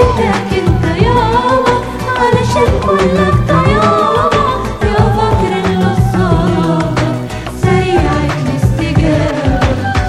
لك انت يابا علشان كلك طيابة يا فاكر الصابة سريعة الاستجابة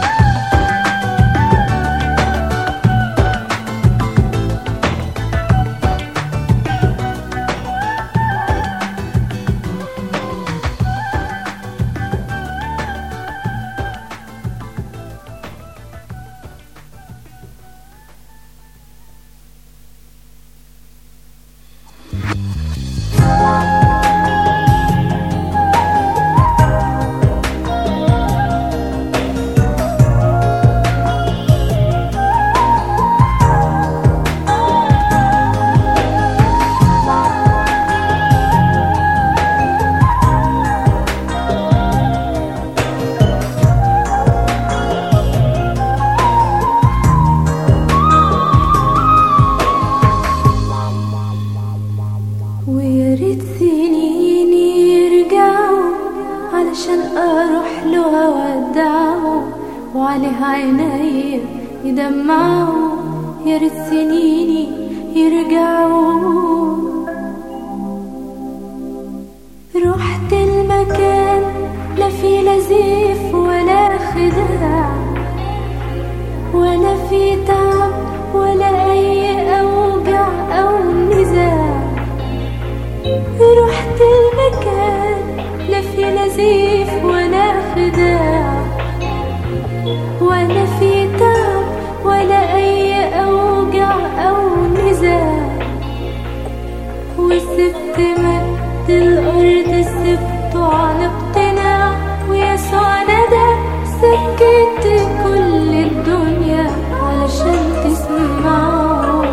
ويا ريت سنين يرجعوا علشان اروح له اودعه وعليه عيني يدمعوا يا ريت سنيني يرجعوا رحت المكان لا في نزيف ولا خداع ولا في تعب ولا اي اوجع او نزاع رحت المكان لا في نزيف ولا خداع ولا في تعب ولا اي اوجع او نزاع وسبت مد الارض سبته على اقتناع ويسوع ندى سكت كل الدنيا علشان تسمعه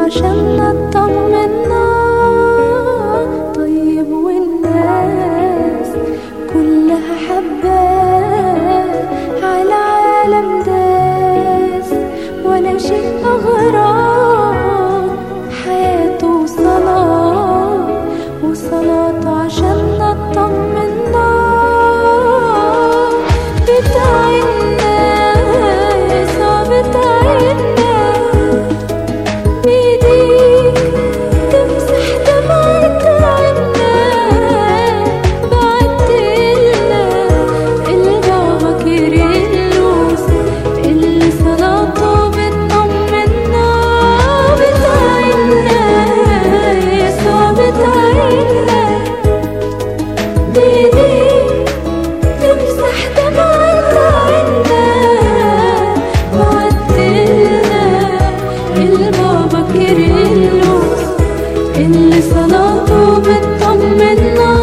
عشان نطمنا طيب والناس كلها حباه على عالم داس ولا شيء أغراب حياته صلاة وصلاة عشان نطمنا بتاعنا يسوع بتاعنا بيديك تمسح دمعة عنا بعتلنا البابا كيرلس اللي صلاته بتطمنا بتاعنا يسوع بتاعنا بيديك تمسح دمعة عنا بعتلنا البابا كيرلس اللي صلاته بتطمنا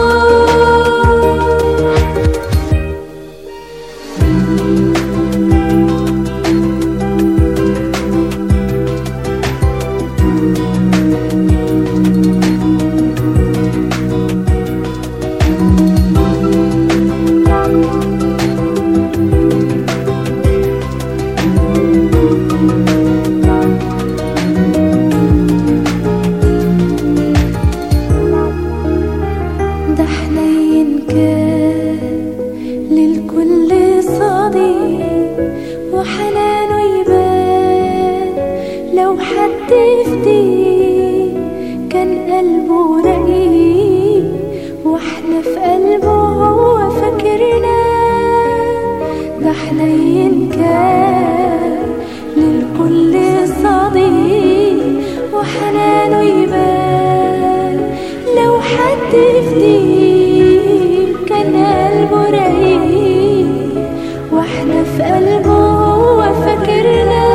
ده حنين كان للكل صديق وحنانه يبان لو حد يفديه كان قلبه رقيق واحنا في قلبه هو فاكرنا ده حنين كان للكل صديق وحنانه يبان لو حد يفديه كان قلبه رقيق واحنا في قلبه هو فاكرنا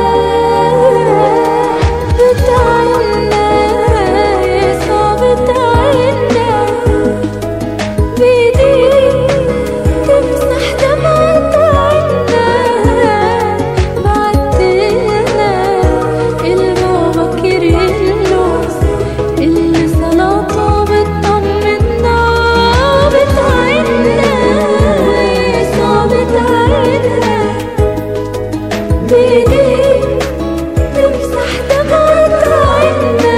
بتاعنا يسوع بتاعنا بيديك تمسح دمعة عنا بعتلنا البابا كيرلس اللي صلاته بتطمنا بتاعنا يسوع بتاعنا بيديك تمسح دمعة عنا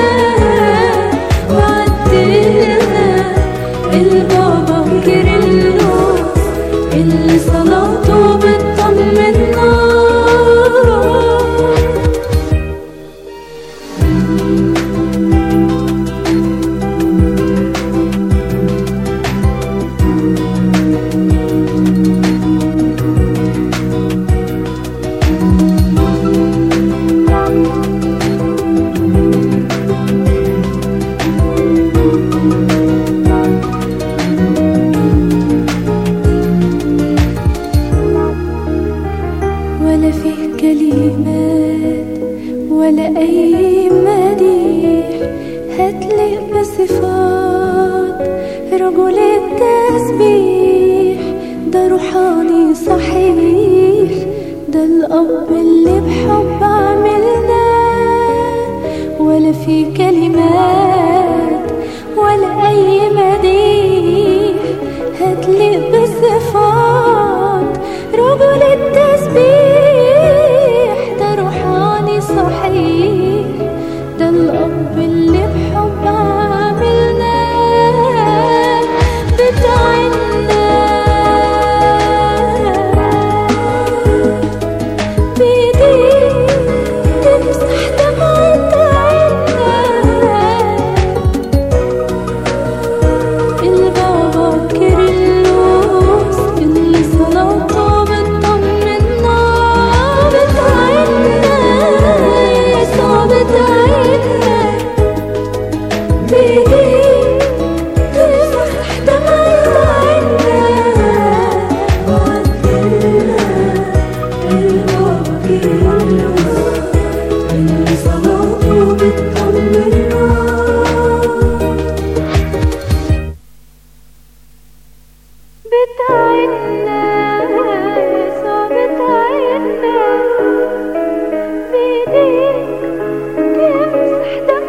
بعتلنا البابا كيرلس اللي صلاته بتطمنا ولا فيه كلمات ولا أي مديح هتلق بصفات رجل التسبيح ده روحاني صحيح ده الأب اللي بحب عملنا ولا في كلمات ولا أي مديح هتلق بصفات رجل التسبيح ده روحاني صحيح ده الأب اللي بحب عاملنا بتاعنا بيديك تمسح دمعة عنا البابا كيرلس اللي صلاته بتطمنا بتاعنا يسوع بتاعنا بيديك تمسح دمعة عنا وعدلنا البابا كيرلس اللي صلاته بتطمنا بتاعنا يسوع بتاعنا بيديك تمسح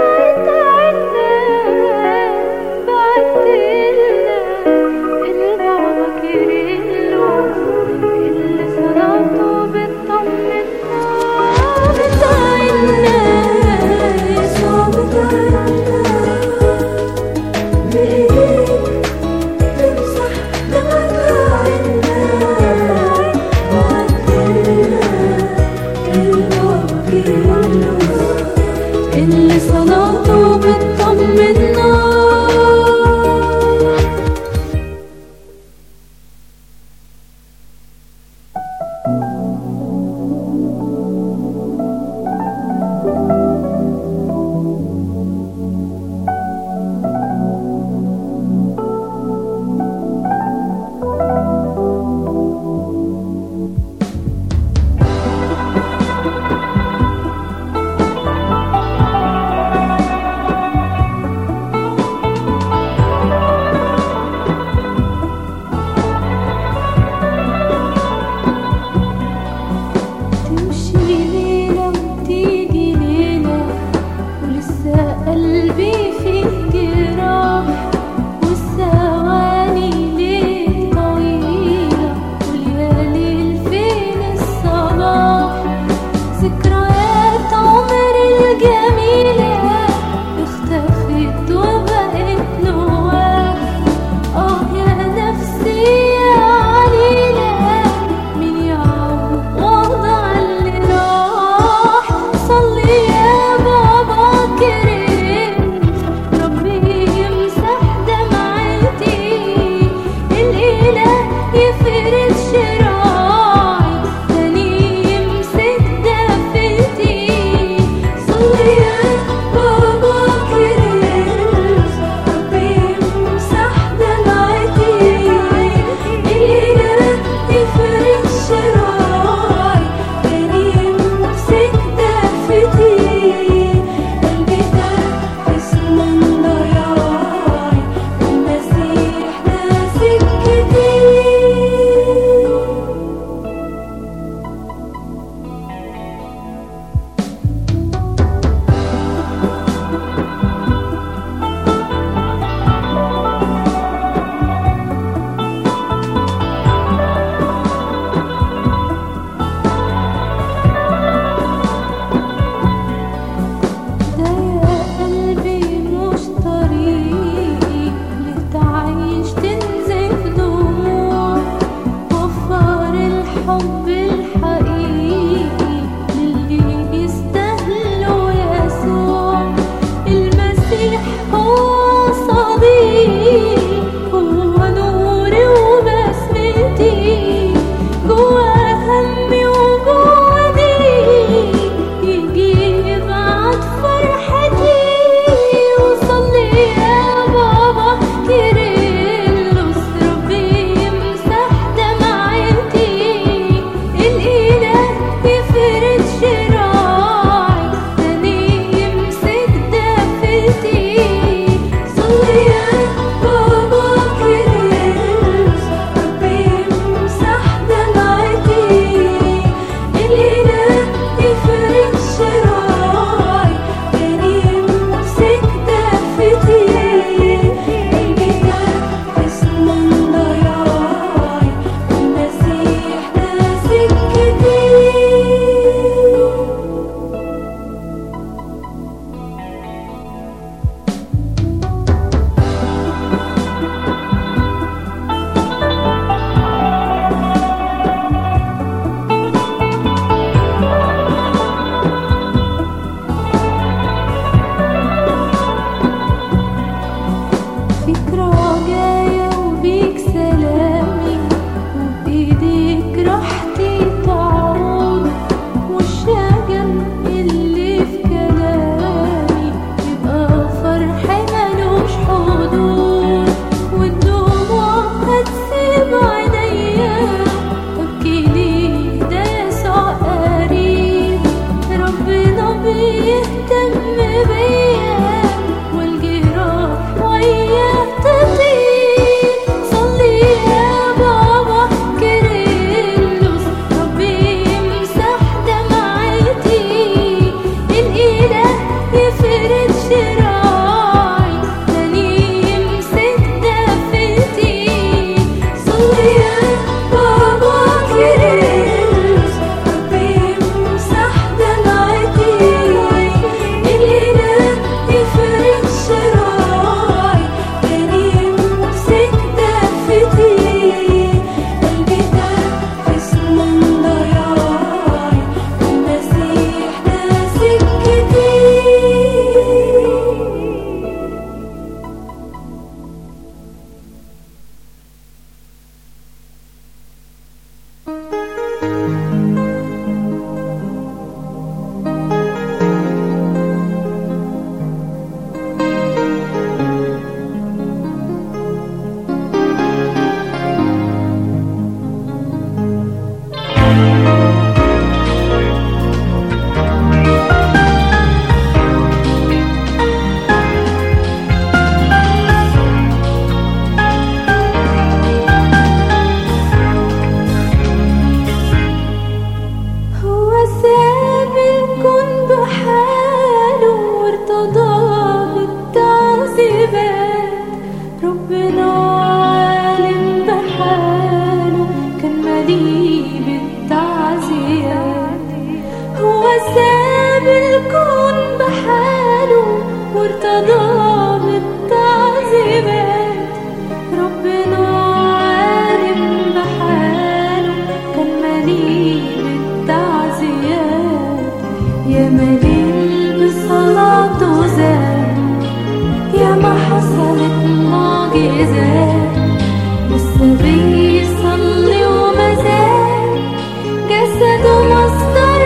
ساب الكون بحاله وارتضى بالتعذيبات ربنا عالم بحاله كان مليء بالتعزيات يا مليء بصلاته زاد يا ما حصلت معجزات لسه بيصلي وما زال جسده مصدر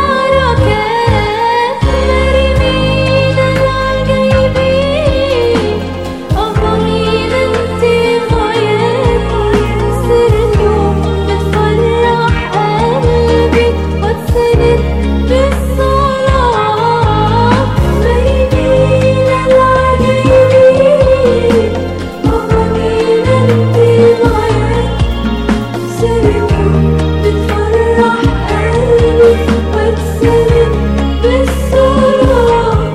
بركات مرمين العجايبين أضامين انت غايات سرته بتفرح قلبي واتسند بالصلاة مرمين العجايبين أضامين انت غايات سرته بتفرح قلبي واتسند بالصلاة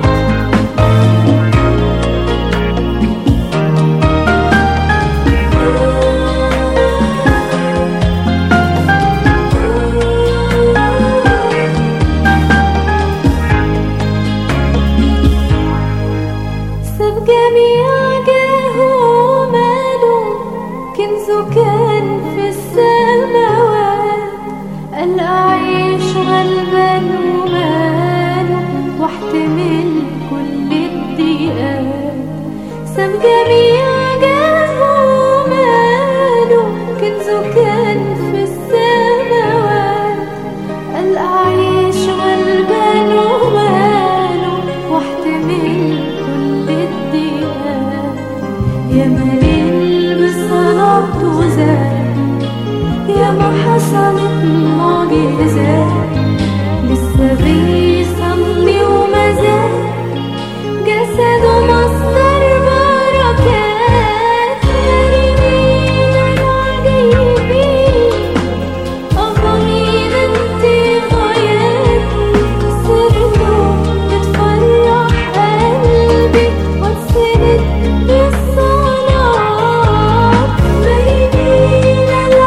ساب جميع جاهه وماله كنزه كان في السماوات قال أعيش غلبان وماله واحتمل كل الضيقات ساب جميع جاهه وماله كنزه كان في السماوات قال أعيش غلبان وماله واحتمل كل الضيقات يا مليل بصلاته زاد يا ما حصلت معجزات لسه بيصلي وما زال جسده مصدر بركات مرمين العجيبين أضامين انت غايات سرته بتفرح قلبي واتسند بالصلاة مرمين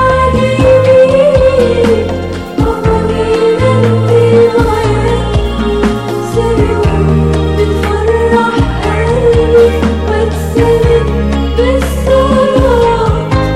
العجيبين أضامين انت غايات سرته بتفرح قلبي واتسند بالصلاة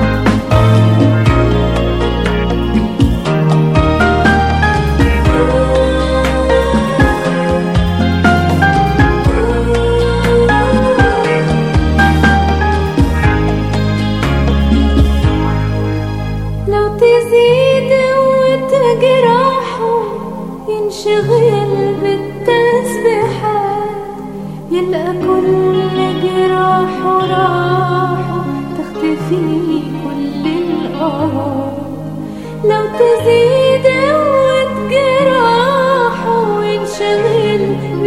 لو تزيد وتجرحه ينشغل بالتسبيحات يلقى كل جراحه راحه تختفي كل الآه لو تزيد وتجرحه وينشغل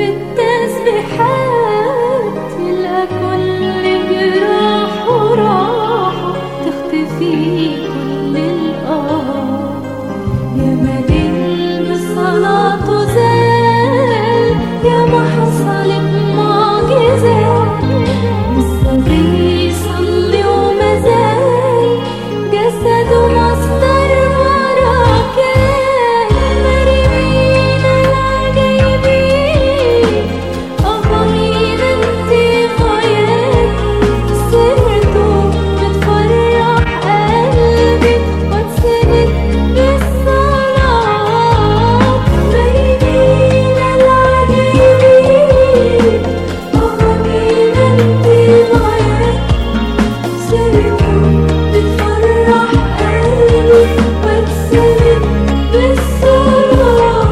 بالتسبيحات يلقى كل جراحه راحه تختفي كل الآه يا مليل بصلاته زال يا ما حصلت معجزات لسه بيصلي وما زال جسده مصدر بركات مرمين العجايبين أضامين انت غايات سرته بتفرح قلبي واتسند بالصلاة مرمين العجايبين أضامين انت غايات سرته بتفرح قلبي واتسند بالصلاة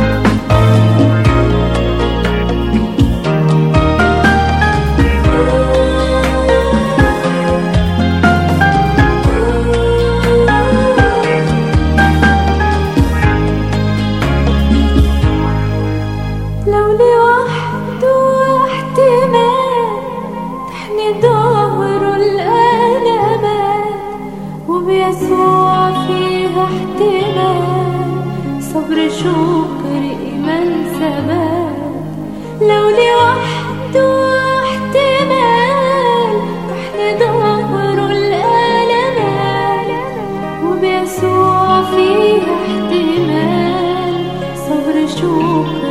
لو لوحده احتمال تحني ظهره الألمات وبيسوع فيها احتمال صبر شكر إيمان ثبات لو لوحده احتمال تحني ظهره الألمات وبيسوع فيها احتمال صبر شوكة